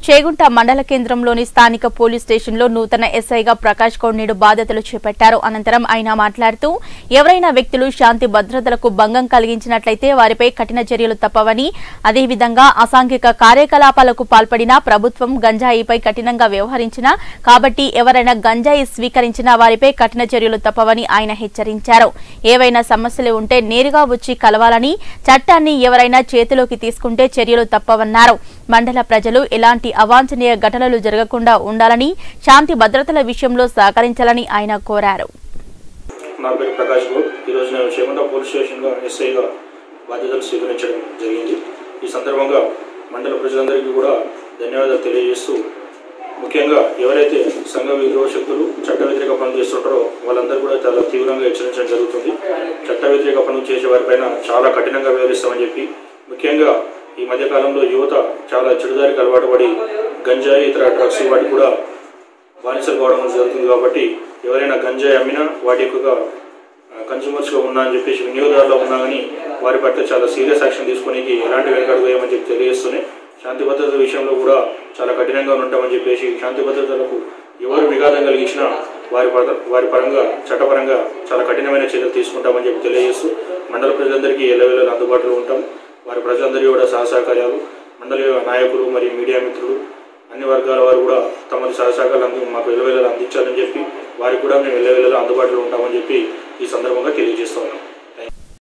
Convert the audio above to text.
చేగుంట మండల కేంద్రంలోని స్థానిక పోలీస్ స్టేషన్లో నూతన ఎస్ఐగా ప్రకాష్ గౌడ్ నేడు బాధ్యతలు చేపట్టారు అనంతరం ఆయన మాట్లాడుతూ ఎవరైనా వ్యక్తులు శాంతి భద్రతలకు భంగం కలిగించినట్లయితే వారిపై కఠిన చర్యలు తప్పవని అదేవిధంగా అసాంఘిక కార్యకలాపాలకు పాల్పడినా ప్రభుత్వం గంజాయిపై కఠినంగా వ్యవహరించినా కాబట్టి ఎవరైనా గంజాయి స్వీకరించినా వారిపై కఠిన చర్యలు తప్పవని ఆయన హెచ్చరించారు ఏవైనా సమస్యలు ఉంటే నేరుగా వచ్చి కలవాలని చట్టాన్ని ఎవరైనా చేతిలోకి తీసుకుంటే చర్యలు తప్పవన్నారు మండల ప్రజలు ఎలాంటి అవాంఛనీయ ఘటనలు జరగకుండా ఉండాలని శాంతి భద్రతల విషయంలో సహకరించాలని ఆయన కోరారు నా పేరు ప్రకాష్ గౌడ్ ఈరోజు నేను చేగుంట పోలీస్ స్టేషన్గా ఎస్ఐగా బాధ్యతలు స్వీకరించడం జరిగింది ఈ సందర్భంగా మండల ప్రజలందరికీ కూడా ధన్యవాదాలు తెలియజేస్తూ ముఖ్యంగా ఎవరైతే సంఘ విద్రోహ శక్తులు చట్ట వ్యతిరేక పనులు చేస్తుంటారో వాళ్ళందరూ కూడా చాలా తీవ్రంగా హెచ్చరించడం జరుగుతుంది చట్ట వ్యతిరేక పనులు చేసే వారిపైన చాలా కఠినంగా వ్యవహరిస్తామని చెప్పి ముఖ్యంగా ఈ మధ్యకాలంలో యువత చాలా చెడుదారికి అలవాటు పడి గంజాయి ఇతర డ్రగ్స్ వాటి కూడా బానిసలు కావడం జరుగుతుంది కాబట్టి ఎవరైనా గంజాయి అమ్మినా వాటి యొక్క కన్స్యూమర్స్గా ఉన్నా అని చెప్పేసి వినియోగదారులో ఉన్నా కానీ వారి పట్ల చాలా సీరియస్ యాక్షన్ తీసుకోనికి ఎలాంటి వెనకడుగు వేయమని చెప్పి తెలియజేస్తూనే శాంతి భద్రత విషయంలో కూడా చాలా కఠినంగా ఉంటామని చెప్పేసి శాంతి భద్రతలకు ఎవరు విఘాతం కలిగించినా వారి పర వారి పరంగా చట్టపరంగా చాలా కఠినమైన చర్యలు తీసుకుంటామని చెప్పి తెలియజేస్తూ మండల ప్రజలందరికీ ఎల్లవేళలా అందుబాటులో ఉంటాం వారి ప్రజలందరికీ కూడా సహసహకార్యాలు మండలి నాయకులు మరియు మీడియా మిత్రులు అన్ని వర్గాల వారు కూడా తమ సహసహకారాలు అంది మాకు ఎల్లవేళలా అందించాలని చెప్పి వారికి కూడా మేము ఎల్లవేళలా అందుబాటులో ఉంటామని చెప్పి ఈ సందర్భంగా తెలియజేస్తా ఉన్నాం